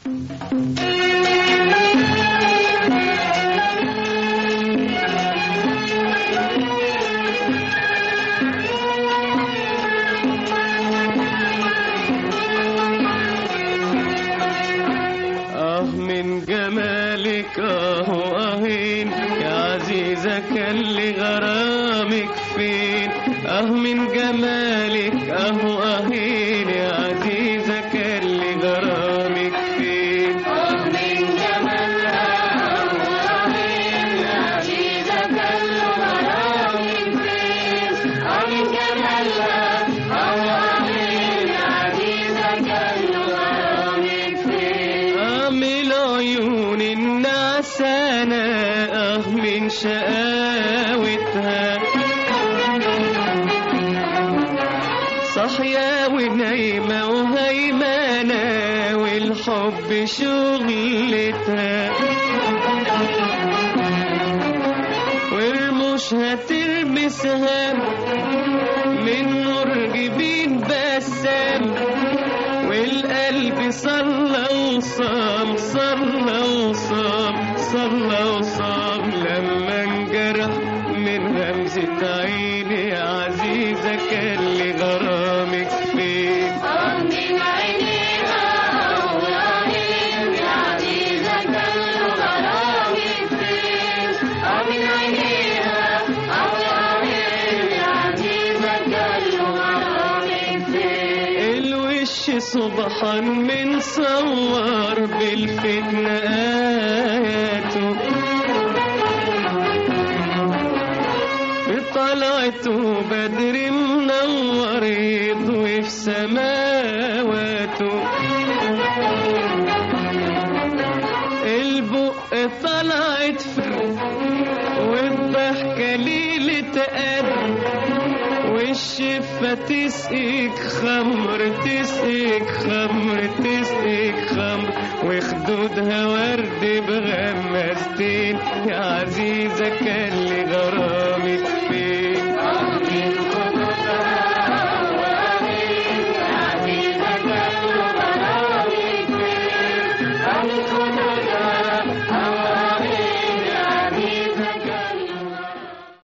آه من جمالك آه آهين يا عزيزة كان لي غرامك فين آه من جمالك آه آهين يا عزيزة كان لي غرامك فين آه من عيون النعسانة آه من شقاوتها صحيا ونايمة وهيمانة والحب شغلتها ورموشها ترمي سهام من نور جبين بسام والقلب صلى وصام صلى وصام صلى وصام لما انجرح من همزة عيني يا عزيزة كان لي غرامك فين الوش سبحان من صور بالفتنة آياته بطلعته بدر منور يضوي في سماواته البق طلعت فوق والضحكة ليلة قد والشفة تسقيك خمر تسقيك خمر تسقيك خمر وخدودها ورد بغمستين يا عزيزة كان